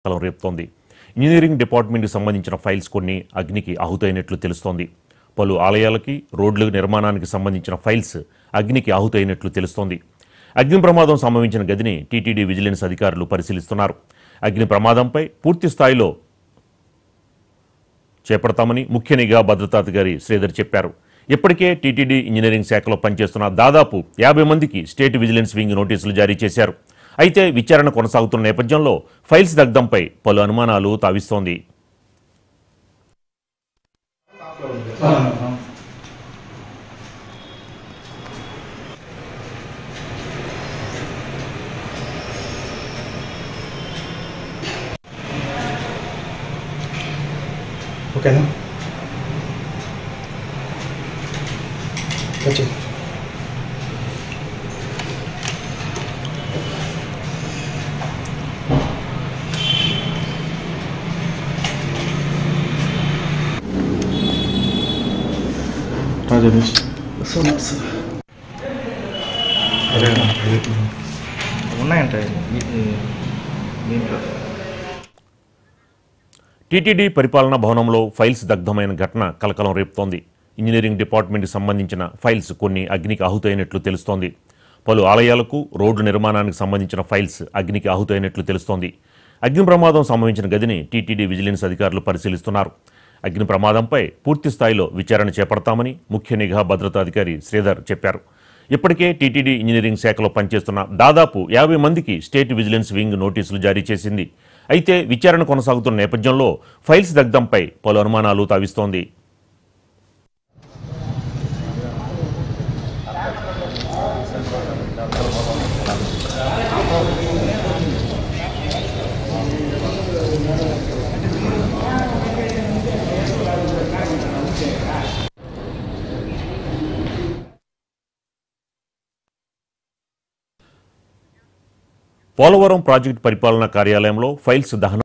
కలం రేపుతోంది ఇంజనీరింగ్ డిపార్ట్మెంట్కి సంబంధించిన ఫైల్స్ కొన్ని అగ్నికి ఆహుతైనట్లు తెలుస్తోంది పలు ఆలయాలకి రోడ్ల నిర్మాణానికి సంబంధించిన ఫైల్స్ అగ్నికి ఆహుతైనట్లు తెలుస్తోంది అగ్ని ప్రమాదం సంభవించిన గదిని టీటీడీ విజిలెన్స్ అధికారులు పరిశీలిస్తున్నారు అగ్ని ప్రమాదంపై పూర్తి స్థాయిలో చేపడతామని ముఖ్య నిఘా భద్రతాధికారి శ్రీధర్ చెప్పారు ఇప్పటికే టీటీడీ ఇంజనీరింగ్ శాఖలో పనిచేస్తున్న దాదాపు యాభై మందికి స్టేట్ విజిలెన్స్ వింగ్ నోటీసులు జారీ చేశారు అయితే విచారణ కొనసాగుతున్న నేపథ్యంలో ఫైల్స్ దగ్ధంపై పలు అనుమానాలు తావిస్తోంది ఓకేనా వచ్చి రాజేష్ ఉన్నాయంట దీంట్లో టీటీడీ పరిపాలనా భవనంలో ఫైల్స్ దగ్ధమైన ఘటన కలకలం రేపుతోంది ఇంజనీరింగ్ డిపార్ట్మెంట్కి సంబంధించిన ఫైల్స్ కొన్ని అగ్నికి ఆహుతైనట్లు తెలుస్తోంది పలు ఆలయాలకు రోడ్డు నిర్మాణానికి సంబంధించిన ఫైల్స్ అగ్నికి ఆహుతైనట్లు తెలుస్తోంది అగ్ని ప్రమాదం సంభవించిన గదిని టీటీడీ విజిలెన్స్ అధికారులు పరిశీలిస్తున్నారు అగ్ని ప్రమాదంపై పూర్తి స్థాయిలో విచారణ చేపడతామని ముఖ్య నిఘా భద్రతాధికారి శ్రీధర్ చెప్పారు ఇప్పటికే టీటీడీ ఇంజనీరింగ్ శాఖలో పనిచేస్తున్న దాదాపు యాభై మందికి స్టేట్ విజిలెన్స్ వింగ్ నోటీసులు జారీ చేసింది అయితే విచారణ కొనసాగుతున్న నేపథ్యంలో ఫైల్స్ దగ్ధంపై పలు అనుమానాలు తావిస్తోంది పోలవరం ప్రాజెక్టు పరిపాలనా కార్యాలయంలో ఫైల్స్ దహనం